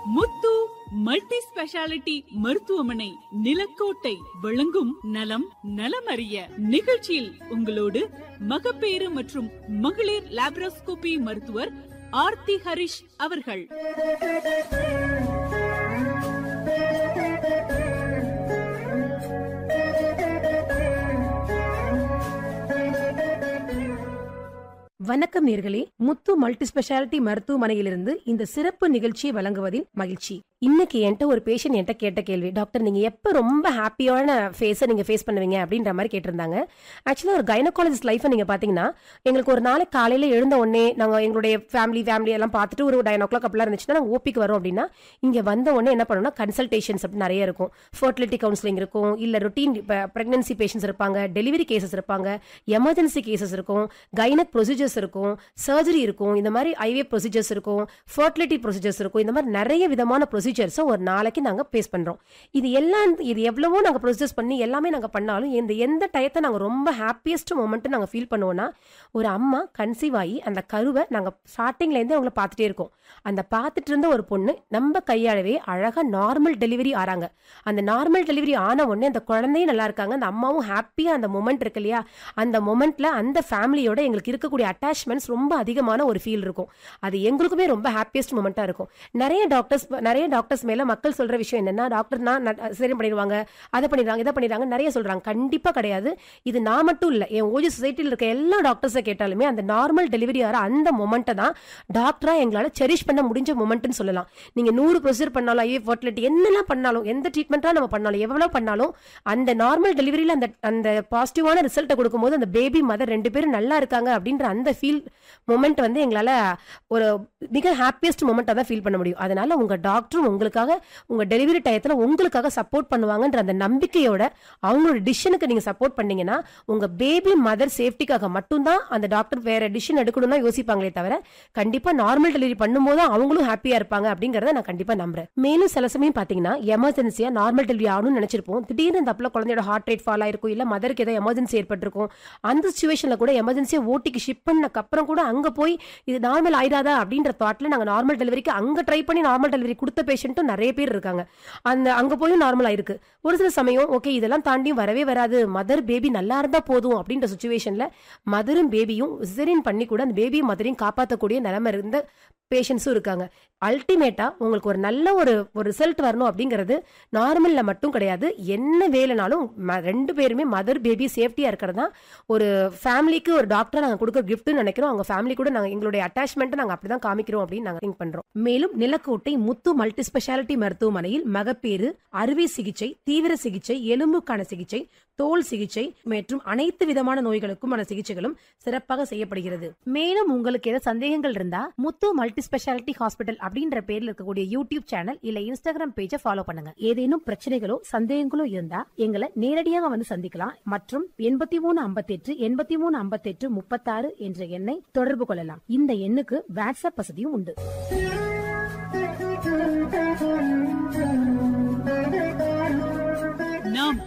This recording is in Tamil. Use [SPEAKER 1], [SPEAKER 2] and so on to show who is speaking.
[SPEAKER 1] முத்து மல்டி ஸ்பெஷாலிட்டி மருத்துவமனை நிலக்கோட்டை வழங்கும் நலம் நலமறிய நிகழ்ச்சியில் உங்களோடு மகப்பேறு மற்றும் மகளிர் லாப்ரோஸ்கோபி மருத்துவர் ஆர்த்தி ஹரிஷ் அவர்கள்
[SPEAKER 2] வணக்கம் நேர்களே முத்து மல்டி ஸ்பெஷாலிட்டி மருத்துவமனையிலிருந்து இந்த சிறப்பு நிகழ்ச்சியை வழங்குவதில் மகிழ்ச்சி இன்னைக்கு என்கிட்ட ஒரு பேஷண்ட் என்கிட்ட கேட்ட கேள்வி டாக்டர் நீங்க எப்ப ரொம்ப ஹாப்பியான ஃபேஸை நீங்க ஃபேஸ் பண்ணுவீங்க அப்படின்ற மாதிரி கேட்டிருந்தாங்க ஆக்சுவலா ஒரு கைனகாலஜிஸ்ட் லைஃபை நீங்க பாத்தீங்கன்னா எங்களுக்கு ஒரு நாளைக்கு காலையில எழுந்த உடனே நாங்க எங்களுடைய ஃபேமிலி ஃபேமிலி எல்லாம் பார்த்துட்டு ஒரு நைன் ஓ கிளாக் அப்படிலாம் இருந்துச்சுன்னா நாங்க ஓபிக்கு வரோம் அப்படின்னா இங்க வந்த உடனே என்ன பண்ணணும்னா கன்சல்டேஷன்ஸ் அப்படி நிறைய இருக்கும் ஃபர்டிலிட்டி கவுன்சிலிங் இருக்கும் இல்ல ரொட்டீன் பிரெக்னன்சி பேஷன்ஸ் இருப்பாங்க டெலிவரி கேசஸ் இருப்பாங்க எமர்ஜென்சி கேசஸ் இருக்கும் கைனக் ப்ரொசீஜர்ஸ் இருக்கும் சர்ஜரி இருக்கும் இந்த மாதிரி ஐவே ப்ரொசீஜர்ஸ் இருக்கும் ஃபர்டிலிட்டி ப்ரொசீஜர்ஸ் இருக்கும் இந்த மாதிரி நிறைய விதமான ப்ரொசீஜர்ஸை ஒரு நாளைக்கு நாங்கள் பேஸ் பண்ணுறோம் இது எல்லாம் இது எவ்வளவோ நாங்கள் ப்ரொசீஜர்ஸ் பண்ணி எல்லாமே நாங்கள் பண்ணாலும் இந்த எந்த டயத்தை நாங்கள் ரொம்ப ஹாப்பியஸ்ட் மூமெண்ட்டு நாங்கள் ஃபீல் பண்ணுவோம்னா ஒரு அம்மா கன்சீவ் ஆகி அந்த கருவை நாங்கள் ஸ்டார்டிங்லேருந்தே அவங்கள பார்த்துட்டே இருக்கோம் அந்த பார்த்துட்டு இருந்த ஒரு பொண்ணு நம்ம கையாளவே அழகாக நார்மல் டெலிவரி ஆறாங்க அந்த நார்மல் டெலிவரி ஆன உடனே அந்த குழந்தையும் நல்லா இருக்காங்க அந்த அம்மாவும் ஹாப்பியாக அந்த மொமெண்ட் இருக்கு இல்லையா அந்த மொமெண்ட்ல அந்த ஃபேமிலியோட எங்களுக்கு இருக்கக்கூடிய அட்டாச்மெண்ட்ஸ் ரொம்ப அதிகமான ஒரு ஃபீல் இருக்கும் அது எங்களுக்குமே ரொம்ப ஹாப்பியஸ்ட் மூமெண்ட்டாக இருக்கும் நிறைய டாக்டர்ஸ் நிறைய டாக்டர்ஸ் மேல மக்கள் சொல்ற விஷயம் என்னன்னா டாக்டர்னா சரி பண்ணிடுவாங்க அதை பண்ணிடுறாங்க இதை பண்ணிடுறாங்க நிறைய சொல்றாங்க கண்டிப்பா கிடையாது இது நான் மட்டும் இல்லை என் ஓஜி சொசைட்டியில் இருக்க எல்லா டாக்டர்ஸை கேட்டாலுமே அந்த நார்மல் டெலிவரி ஆகிற அந்த மொமெண்ட்டை தான் டாக்டரா எங்களால் செரிஷ் பண்ண முடிஞ்ச மொமெண்ட்னு சொல்லலாம் நீங்க நூறு ப்ரொசீஜர் பண்ணாலும் ஐஏ ஃபர்டிலிட்டி என்னெல்லாம் பண்ணாலும் எந்த ட்ரீட்மெண்ட்டா நம்ம பண்ணாலும் எவ்வளவு பண்ணாலும் அந்த நார்மல் டெலிவரியில் அந்த அந்த பாசிட்டிவான ரிசல்ட்டை கொடுக்கும்போது அந்த பேபி மதர் ரெண்டு பேரும் நல்லா இருக்காங்க அப்படின்ற அந்த ஃபீல் மொமெண்ட் வந்து எங்களால் ஒரு மிக ஹாப்பியஸ்ட் மொமெண்ட்டாக தான் ஃபீல் பண்ண முடியும் அதனால உங்க டாக்டரும் உங்களுக்காக உங்க டெலிவரி டயத்தில் உங்களுக்காக சப்போர்ட் பண்ணுவாங்கன்ற அந்த நம்பிக்கையோட அவங்களோட டிசிஷனுக்கு நீங்க சப்போர்ட் பண்ணீங்கன்னா உங்க பேபி மதர் சேஃப்டிக்காக மட்டும்தான் அந்த டாக்டர் வேற டிசிஷன் எடுக்கணும்னா யோசிப்பாங்களே தவிர கண்டிப்பா நார்மல் டெலிவரி பண்ணும்போது அவங்களும் ஹாப்பியா இருப்பாங்க அப்படிங்கறத நான் கண்டிப்பா நம்புறேன் மேலும் சில சமயம் பாத்தீங்கன்னா எமர்ஜென்சியா நார்மல் டெலிவரி ஆகணும்னு நினைச்சிருப்போம் திடீர்னு இந்த அப்பல குழந்தையோட ஹார்ட் ரேட் ஃபால் ஆயிருக்கும் இல்ல மதருக்கு ஏதாவது எமர்ஜென்சி ஏற்பட்டிருக்கும் அந்த சுச்சுவேஷன்ல கூட எமர்ஜென்சியா ஓட்டிக்கு ஷிப் பண்ணக்கு அப்புறம் கூட அங்க போய் இது நார்மல் ஆயிடாதா அப்படின்ற தாட்ல நாங்க நார்மல் டெலிவரிக்கு அங்க ட்ரை பண்ணி நார்மல் டெலிவரி கொடுத்த பேஷண்ட்டும் நிறைய பேர் இருக்காங்க அந்த அங்க போயும் நார்மல் ஆயிருக்கு ஒரு சில சமயம் ஓகே இதெல்லாம் தாண்டியும் வரவே வராது மதர் பேபி நல்லா இருந்தா போதும் அப்படின்ற சுச்சுவேஷன்ல மதரும் பேபியும் சிசரின் பண்ணி கூட அந்த பேபியும் மதரையும் காப்பாற்றக்கூடிய நிலைமை இருந்த பேஷண்ட்ஸும் இருக்காங்க அல்டிமேட்டா உங்களுக்கு ஒரு நல்ல ஒரு ஒரு ரிசல்ட் வரணும் அப்படிங்கிறது நார்மல்ல மட்டும் கிடையாது என்ன வேலைனாலும் ம- ரெண்டு பேருமே மதர் பேபி சேஃப்டியா இருக்கிறது தான் ஒரு ஃபேமிலிக்கு ஒரு டாக்டர் நாங்க கொடுக்க கிஃப்ட்னு நினைக்கிறோம் அவங்க ஃபேமிலி கூட நாங்க எங்களுடைய அட்டாச்மெண்ட் நாங்க அப்படிதான் காமிக்கிறோம் அப்படின்னு நாங்க திங்க் பண்றோம் மேலும் நிலக்கோட்டை முத்து மல்டி ஸ்பெஷாலிட்டி மருத்துவமனையில் மகப்பேறு அறுவை சிகிச்சை தீவிர சிகிச்சை எலும்புக்கான சிகிச்சை தோல் சிகிச்சை மற்றும் அனைத்து விதமான நோய்களுக்குமான சிகிச்சைகளும் சிறப்பாக செய்யப்படுகிறது மேலும் உங்களுக்கு ஏதாவது சந்தேகங்கள் இருந்தா முத்து மல்டி ஸ்பெஷாலிட்டி ஹாஸ்பிட்டல் அப்படின்ற பேர்ல இருக்கக்கூடிய யூடியூப் சேனல் இல்ல இன்ஸ்டாகிராம் பேஜை ஃபாலோ பண்ணுங்க ஏதேனும் பிரச்சனைகளோ சந்தேகங்களோ இருந்தா எங்களை நேரடியாக வந்து சந்திக்கலாம் மற்றும் எண்பத்தி மூணு ஐம்பத்தெட்டு எண்பத்தி மூணு ஐம்பத்தெட்டு முப்பத்தாறு என்ற எண்ணை தொடர்பு கொள்ளலாம் இந்த எண்ணுக்கு வாட்ஸ்அப் வசதியும் உண்டு